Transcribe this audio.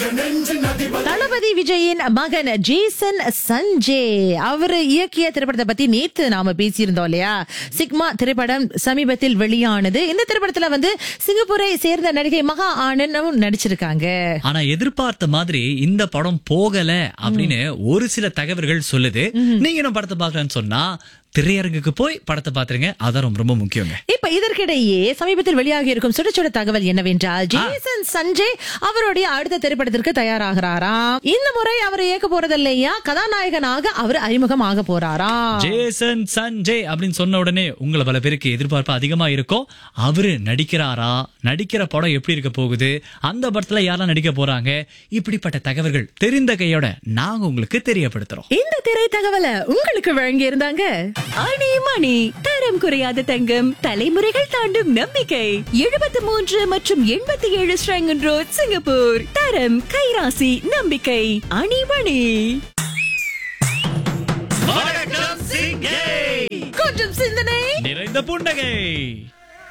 தளபதி விஜயின் மகன் ஜேசன் சஞ்சய் அவரு இயக்கிய திரைப்படத்தை பத்தி நேத்து நாம பேசியிருந்தோம் இல்லையா சிக்மா திரைப்படம் சமீபத்தில் வெளியானது இந்த திரைப்படத்துல வந்து சிங்கப்பூரை சேர்ந்த நடிகை மகா ஆனந்தும் நடிச்சிருக்காங்க ஆனா எதிர்பார்த்த மாதிரி இந்த படம் போகல அப்படின்னு ஒரு சில தகவல்கள் சொல்லுது நீங்க இன்னும் படத்தை பாக்கலன்னு சொன்னா திரையரங்குக்கு போய் படத்தை பாத்துருங்க அதான் ரொம்ப ரொம்ப முக்கியங்க இப்ப இதற்கிடையே சமீபத்தில் வெளியாகி இருக்கும் சுட சுட தகவல் என்னவென்றால் ஜேசன் சஞ்சய் அவருடைய அடுத்த திரைப்படத்திற்கு தயாராகிறாராம் இந்த முறை அவர் இயக்க போறதில்லையா கதாநாயகனாக அவர் அறிமுகமாக போறாராம் ஜேசன் சஞ்சய் அப்படின்னு சொன்ன உடனே உங்களை பல பேருக்கு எதிர்பார்ப்பு அதிகமா இருக்கும் அவரு நடிக்கிறாரா நடிக்கிற படம் எப்படி இருக்க போகுது அந்த படத்துல யாரெல்லாம் நடிக்க போறாங்க இப்படிப்பட்ட தகவல்கள் தெரிந்த கையோட நாங்க உங்களுக்கு தெரியப்படுத்துறோம் இந்த திரை தகவலை உங்களுக்கு வழங்கி இருந்தாங்க அணி மணி தரம் குறையாத தங்கம் தலைமுறைகள் தாண்டும் நம்பிக்கை எழுபத்தி மூன்று மற்றும் எண்பத்தி ஏழு ஸ்ரங்கன் ரோட் சிங்கப்பூர் தரம் கைராசி நம்பிக்கை அணிமணி வணக்கம் சிங்கை கொஞ்சம் சிந்தனை நிறைந்த புன்னகை